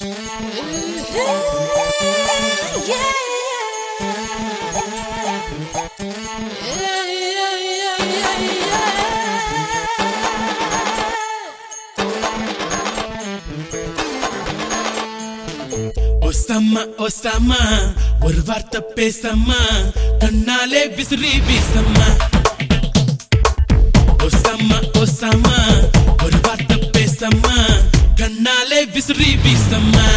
ஒசம்மா ஒசம்மா ஒரு வார்த்தை பேசம்மா கண்ணாலே விசிறி வீசம்மா ஒசம்மா ஒசம்மா ஒரு வார்த்தை பேசம்மா கண்ணாலே விசிறி வீசம்மா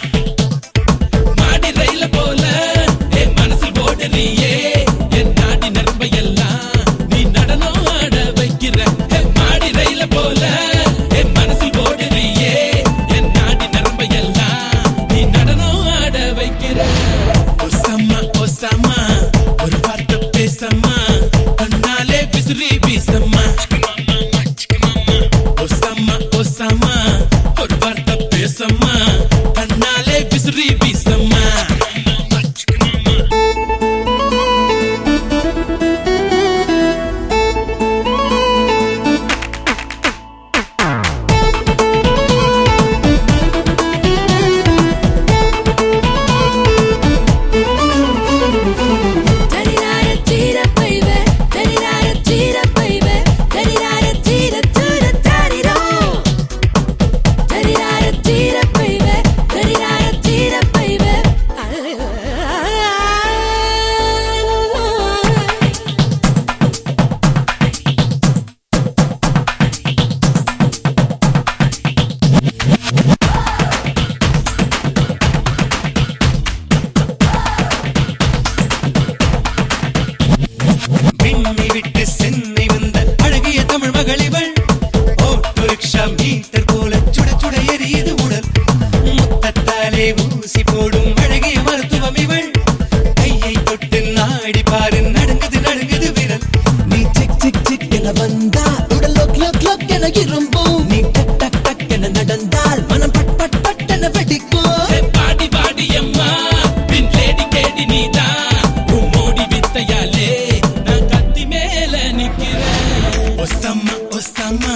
மாடி ரயில போல என் மனசில் ஓடுறியே என் நாடி நரம்பையெல்லாம் நீ நடனம் ஆட வைக்கிற ஹே, மாடி ரயில போல என் மனசில் ஓடுறியே என் நாடி நரம்பையெல்லாம் நீ நடனம் ஆட வைக்கிற ஒசம்மா ஒசம்மா ஒரு வார்த்தை பேசம்மா கண்ணாலே விசிறி வீசம்மா ஒசம்மா ஒசம்மா ஒரு வார்த்தை பேசம்மா கண்ணாலே விசிறி வீசம்மா தரிரார தீர பைவே தரிரார தீர பைவே தரிரார தீர தூர தரிரோ தரிரார தீர பைவே தரிரார தீர பைவே விண்ணை விட்டு சென்னை வந்த அழகிய தமிழ் மகள் இவள் ஓட்டு ரிக்ஷா மீட்டர் போல சுட சுட எரியுது உடல் முத்தத்தாலே ஊசி போடும் அழகிய மருத்துவம் இவள் கையை தொட்டு நாடி பாரு நடுங்குது நடுங்குது விரல் நீ சிக் சிக் சிக் என வந்தால் உடல் லொக் லொக் லொக் என இரும்பும் நீ டக் டக் டக் என நடந்தால் மனம் பட் பட் பட் என வெடிக்கும் ஏ பாடி பாடி அம்மா பின் லேடி கேடி நீதான் உன் மோடி வித்தையாலே நான் கத்தி மேல நிக்கிறேன் ஒசம்மா ஒசம்மா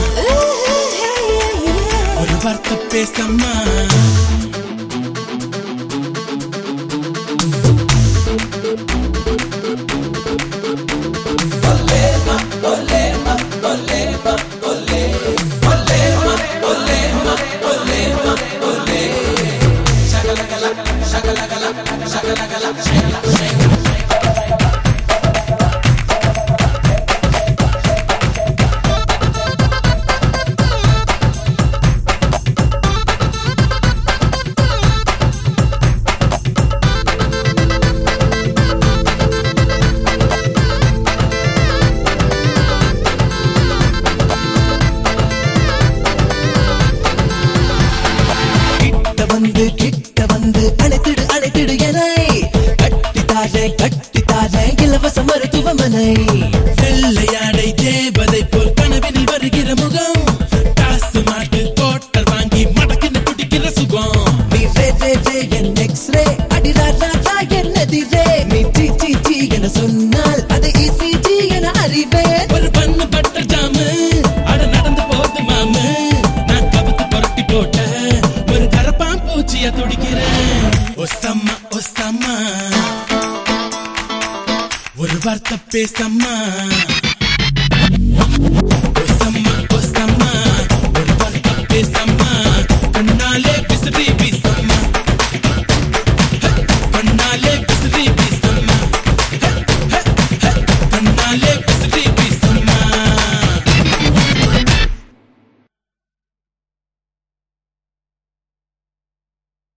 ஒரு வார்த்தை பேசம்மா கிட்ட வந்து கிட்ட வந்து அழைத்திடு அழைத்திடு என கட்டித்தாரே கட்டித்தாரே இலவச மருத்துவமனை வெள்ளையாடை தேவதை போல் கனவினில் வருகிற முகம் காசு மாட்டு கோட்டர் வாங்கி மடக்கின்னு குடிக்கிற சுகம் நீ ரே ரே ரே என் எக்ஸ்ரே அடிரா ரா ரா என் எதிரே நீ டி டி டி என சொன்னால் அது இசிஜி என அறிவே ஒரு பண்ணு பட்டர் ஜாமு அட நடந்து போகுது மாமு நான் கவுத்து புரட்டி போட்ட ஒரு கரப்பான் பூச்சிய துடிக்கிறேன் ஒசம்மா ஒசம்மா ஒரு வார்த்தை பேசம்மா ஒசம்மா ஒசம்மா ஒரு வார்த்தை பேசம்மா கண்ணாலே விசிறி